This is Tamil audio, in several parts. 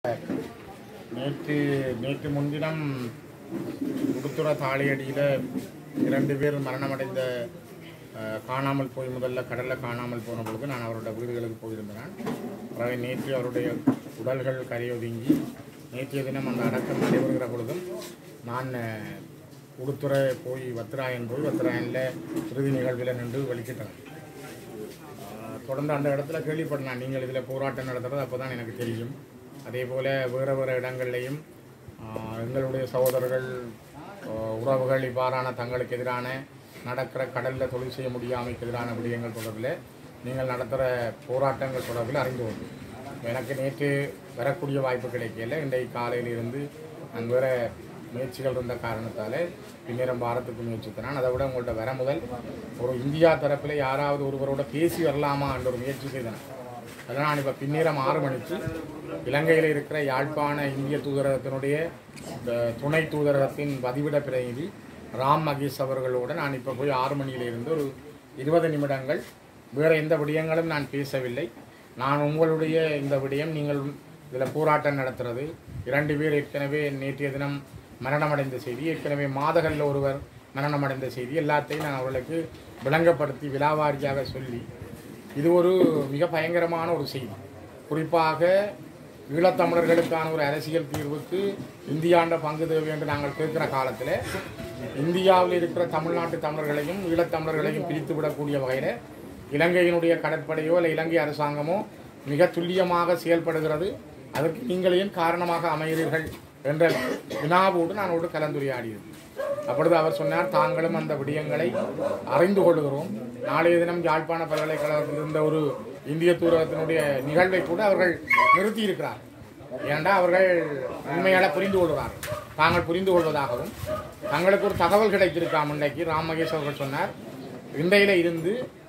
நேற்று நேற்று முன்தினம் உடுத்துற தாளியடியில் இரண்டு பேர் மரணமடைந்த அஹ், காணாமல் போய் முதல்ல கடலில் காணாமல் போன பொழுது நான் அவரோட வீடுகளுக்கு போயிருந்தேன் பிறகு நேற்று அவருடைய உடல்கள் கரையொதுங்கி நேற்றைய தினம் அந்த அடக்கம் நடைபெறுகிற பொழுதும் நான் அஹ், உடுத்துறை போய் வத்திராயன் போய் வத்திராயனில் இறுதி நிகழ்வில் நின்று வெளிக்கிட்டேன் ஆஹ் தொடர்ந்து அந்த இடத்துல கேள்விப்பட்டேன் நீங்கள் இதில் போராட்டம் நடத்துறது அப்போ தான் எனக்கு தெரியும் அதே போல் வேறு வேறு இடங்கள்லையும் ஆஹ் எங்களுடைய சகோதரர்கள் ஆஹ் உறவுகள் இவ்வாறான தங்களுக்கு எதிரான நடக்கிற கடலில் தொழில் செய்ய முடியாமைக்கு எதிரான விடயங்கள் தொடர்பில் நீங்கள் நடத்துகிற போராட்டங்கள் தொடர்பில் அறிந்து கொண்டோம் எனக்கு நேற்று வரக்கூடிய வாய்ப்பு கிடைக்கல இன்றைக்கு காலையிலிருந்து நான் வேறு முயற்சிகள் இருந்த காரணத்தால் பின்னேறம் பாரத்துக்கு முயற்சித்தேன் அதை விட உங்கள்ட்ட வர முதல் ஒரு இந்தியா தரப்பில் யாராவது ஒருவரோட பேசி வரலாமா என்ற ஒரு முயற்சி செய்தேன் அதனால் நான் இப்போ பின்னேறம் ஆறு மணிக்கு இலங்கையில் இருக்கிற யாழ்ப்பாண இந்திய தூதரகத்தினுடைய இந்த துணை தூதரகத்தின் பதிவிட பிரதிநிதி ராம் மகேஷ் அவர்களோடு நான் இப்போ போய் ஆறு மணியிலிருந்து ஒரு இருபது நிமிடங்கள் வேறு எந்த விடயங்களும் நான் பேசவில்லை நான் உங்களுடைய இந்த விடயம் நீங்கள் இதில் போராட்டம் நடத்துறது இரண்டு பேர் ஏற்கனவே நேற்றைய தினம் மரணமடைந்த செய்தி ஏற்கனவே மாதகளில் ஒருவர் மரணமடைந்த செய்தி எல்லாத்தையும் நான் அவர்களுக்கு விளங்கப்படுத்தி விலாவாரியாக சொல்லி இது ஒரு மிக பயங்கரமான ஒரு செய்தி குறிப்பாக ஈழத்தமிழர்களுக்கான ஒரு அரசியல் தீர்வுக்கு இந்தியாண்ட பங்கு தேவை என்று நாங்கள் கேட்கிற காலத்தில் இந்தியாவில் இருக்கிற தமிழ்நாட்டு தமிழர்களையும் ஈழத்தமிழர்களையும் பிரித்து விடக்கூடிய வகையில் இலங்கையினுடைய கடற்படையோ இல்லை இலங்கை அரசாங்கமோ மிக துல்லியமாக செயல்படுகிறது அதற்கு நீங்களையும் காரணமாக அமைகிறீர்கள் என்ற வினாவோடு நான் ஒரு கலந்துரையாடியது அப்பொழுது அவர் சொன்னார் தாங்களும் அந்த விடயங்களை அறிந்து கொள்கிறோம் நாளைய தினம் யாழ்ப்பாண பல்கலைக்கழகத்தில் இருந்த ஒரு இந்திய தூரகத்தினுடைய நிகழ்வை கூட அவர்கள் நிறுத்தி இருக்கிறார் ஏனென்றா அவர்கள் உண்மையால புரிந்து கொள்வார்கள் தாங்கள் புரிந்து கொள்வதாகவும் தங்களுக்கு ஒரு தகவல் கிடைத்திருக்காம் இன்றைக்கு ராம் மகேஷ் அவர்கள் சொன்னார் இன்றையில இருந்து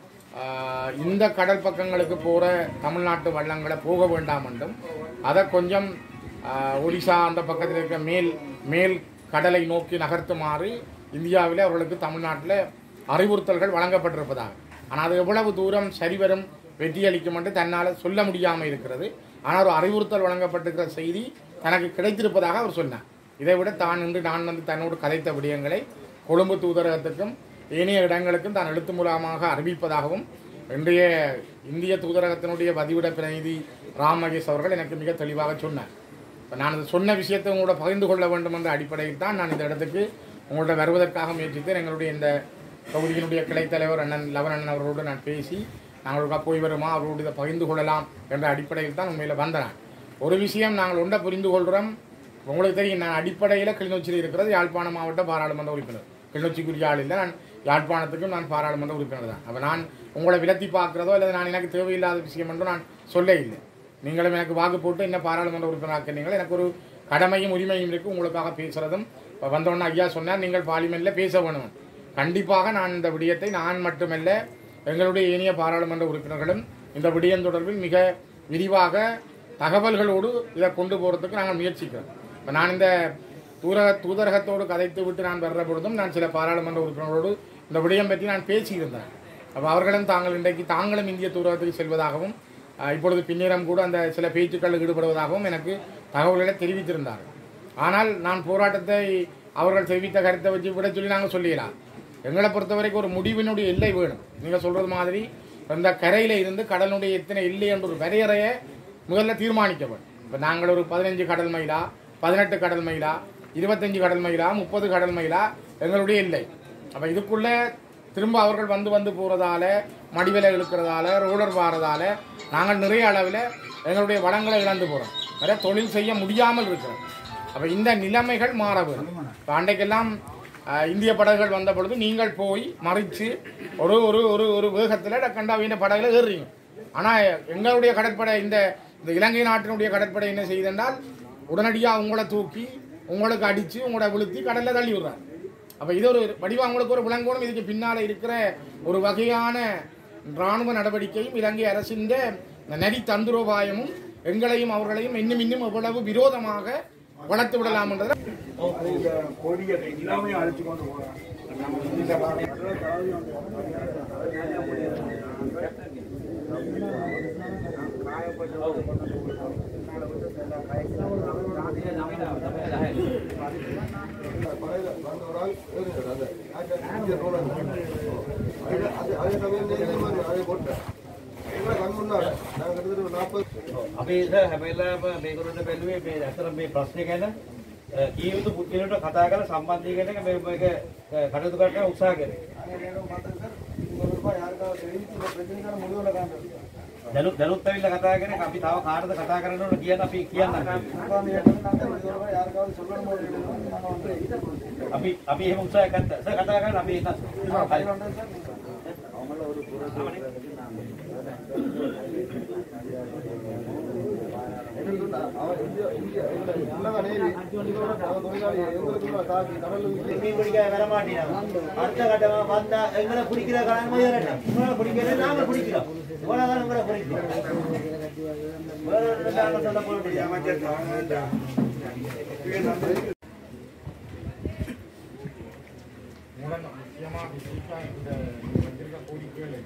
ஆஹ், இந்த கடல் பக்கங்களுக்கு போகிற தமிழ்நாட்டு வள்ளங்களை போக வேண்டாம் என்றும் அதை கொஞ்சம் ஆஹ், ஒடிசா அந்த பக்கத்தில் இருக்க மேல் மேல் கடலை நோக்கி நகர்த்துமாறு இந்தியாவிலே அவர்களுக்கு தமிழ்நாட்டில் அறிவுறுத்தல்கள் வழங்கப்பட்டிருப்பதாக ஆனால் அது எவ்வளவு தூரம் சரிவரும் வெற்றியளிக்கும் என்று தன்னால் சொல்ல முடியாமல் இருக்கிறது ஆனால் ஒரு அறிவுறுத்தல் வழங்கப்பட்டிருக்கிற செய்தி தனக்கு கிடைத்திருப்பதாக அவர் சொன்னார் இதை விட தான் இன்று நான் வந்து தன்னோடு கதைத்த விடயங்களை கொழும்பு தூதரகத்துக்கும் ஏனைய இடங்களுக்கும் தான் எழுத்து மூலமாக அறிவிப்பதாகவும் இன்றைய இந்திய தூதரகத்தினுடைய பதிவிட பிரதிநிதி ராம் மகேஷ் அவர்கள் எனக்கு மிக தெளிவாக சொன்னார் இப்போ நான் அது சொன்ன விஷயத்தை உங்களோட பகிர்ந்து கொள்ள வேண்டும் என்ற அடிப்படையில் தான் நான் இந்த இடத்துக்கு உங்கள்ட்ட வருவதற்காக முயற்சித்தேன் எங்களுடைய இந்த பகுதியினுடைய கிளைத் தலைவர் அண்ணன் லவன் அண்ணன் அவர்களோடு நான் பேசி நாங்கள் போய் வருமா அவரோடு இதை பகிர்ந்து கொள்ளலாம் என்ற அடிப்படையில் தான் உண்மையில் வந்தேன் ஒரு விஷயம் நாங்கள் ஒன்றை புரிந்து கொள்கிறோம் உங்களுக்கு தெரியும் நான் அடிப்படையில் கிளிநொச்சியில் இருக்கிறது யாழ்ப்பாண மாவட்ட பாராளுமன்ற உறுப்பினர் கிளிநொச்சிக்குரிய ஆள் இல்லை நான் யாழ்ப்பாணத்துக்கும் நான் பாராளுமன்ற உறுப்பினர் தான் அப்போ நான் உங்களை விலத்தி பார்க்குறதோ அல்லது நான் எனக்கு தேவையில்லாத விஷயம் என்றும் நான் சொல்ல இல்லை நீங்களும் எனக்கு வாக்கு போட்டு என்ன பாராளுமன்ற உறுப்பினராக்கிறீங்களோ எனக்கு ஒரு கடமையும் உரிமையும் இருக்குது உங்களுக்காக பேசுகிறதும் இப்போ வந்தோடனே ஐயா சொன்னார் நீங்கள் பார்லிமெண்ட்டில் பேச வேணும் கண்டிப்பாக நான் இந்த விடயத்தை நான் மட்டுமல்ல எங்களுடைய ஏனைய பாராளுமன்ற உறுப்பினர்களும் இந்த விடயம் தொடர்பில் மிக விரிவாக தகவல்களோடு இதை கொண்டு போகிறதுக்கு நாங்கள் முயற்சிக்கிறோம் இப்போ நான் இந்த தூரக தூதரகத்தோடு கதைத்து விட்டு நான் வர்ற பொழுதும் நான் சில பாராளுமன்ற உறுப்பினர்களோடு இந்த விடயம் பற்றி நான் பேசியிருந்தேன் அப்போ அவர்களும் தாங்கள் இன்றைக்கு தாங்களும் இந்திய தூரகத்துக்கு செல்வதாகவும் அஹ், இப்பொழுது பின்னிரம் கூட அந்த சில பேச்சுக்களில் ஈடுபடுவதாகவும் எனக்கு தகவல்களை தெரிவித்திருந்தார்கள் ஆனால் நான் போராட்டத்தை அவர்கள் தெரிவித்த கருத்தை வச்சு விட சொல்லி நாங்கள் சொல்லிடலாம் எங்களை பொறுத்தவரைக்கும் ஒரு முடிவினுடைய எல்லை வேணும் நீங்கள் சொல்கிறது மாதிரி அந்த கரையில் இருந்து கடலுடைய எத்தனை எல்லை என்ற ஒரு வரையறையை முதல்ல தீர்மானிக்க வேண்டும் இப்போ நாங்கள் ஒரு பதினஞ்சு கடல் மைலா பதினெட்டு கடல் மைலா இருபத்தஞ்சு கடல் மைலா முப்பது கடல் மைலா எங்களுடைய எல்லை அப்போ இதுக்குள்ளே திரும்ப அவர்கள் வந்து வந்து போகிறதால மடிவிலை இழுக்கிறதால ரோலர் வாரதால நாங்கள் நிறைய அளவில் எங்களுடைய வளங்களை இழந்து போகிறோம் நிறைய தொழில் செய்ய முடியாமல் இருக்கிறோம் அப்போ இந்த நிலைமைகள் மாற வேண்டும் இப்போ அன்றைக்கெல்லாம் அஹ், இந்திய படகுகள் வந்த பொழுது நீங்கள் போய் மறித்து ஒரு ஒரு ஒரு ஒரு வேகத்தில் கண்டாவின படகுல ஏறுறீங்க ஆனால் எங்களுடைய கடற்படை இந்த இந்த இலங்கை நாட்டினுடைய கடற்படை என்ன செய்தென்றால் உடனடியாக உங்களை தூக்கி உங்களுக்கு அடித்து உங்களை விழுத்தி கடலில் தள்ளி விடுறாங்க அப்போ இது ஒரு வடிவம் உங்களுக்கு ஒரு விளங்கோணும் இதுக்கு பின்னால் இருக்கிற ஒரு வகையான இராணுவ நடவடிக்கையும் இலங்கை அரசின் இந்த நரி தந்திரோபாயமும் எங்களையும் அவர்களையும் இன்னும் இன்னும் எவ்வளவு விரோதமாக வளர்த்து விடலாம் என்றதை இந்த கொடியை எல்லாமே அழைச்சு கொண்டு போறாங்க இந்த காயப்பட்ட அவங்கள விட்டு எல்லாம் காய்ச்சி අපි හැබැල්ලා මේකරට බැලුවේ මේ ඇතර මේ ප්‍රශ්නය ගැන කිය යුතු පුද්ගලට කතා කර සම්බන්ධය ගැන මේ මේක කටයුතු කරන්න උත්සාහ කරේ. දැනුත් දැනුත් ඇවිල්ලා කතා කරේ අපි තව කාටද කතා කරන්න ඕන කියන අපි කියන්න අපි අපි එහෙම උත්සාහ ගත්තා. සර් කතා කරලා අපි ඒක மீன் பிடிக்க வரமாட்டேன் அடுத்த கட்டமா வந்தா எங்களை பிடிக்கிற கடன் மாதிரி வரட்டும். உங்களை பிடிக்கிறது நாங்க பிடிக்கிறோம் இவ்வளவுதான் உங்களை பிடிக்கிறோம் வேற ஒண்ணும் நாங்க சொல்ல போக முடியாது. மூலம் முக்கியமாக விசிக்கா இந்த வந்திருக்க கோரிக்கைகள்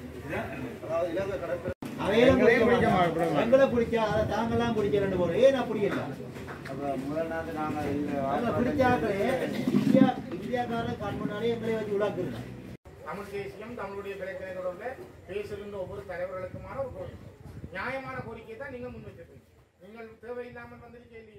அவையில எங்களே பிடிக்க பிடிக்க மாட்டோம். மாட்டோம். எங்களை பிடிக்க அதை தாங்கெல்லாம் பிடிக்க ரெண்டு பேரும் ஏன் அப்படி இல்லை நாங்க பிடிச்சாக்களே இந்தியா இந்தியாக்காரன் கண் முன்னாலே எங்களை வச்சு உலாக்குறோம் தமிழ் தேசியம் தமிழுடைய பிரச்சனை தொடர்பில் பேசுகின்ற ஒவ்வொரு தலைவர்களுக்குமான ஒரு கோரிக்கை நியாயமான கோரிக்கை தான் நீங்க முன்வைச்சிருக்கீங்க நீங்கள் தேவையில்லாமல் வந்திருக்கீங்க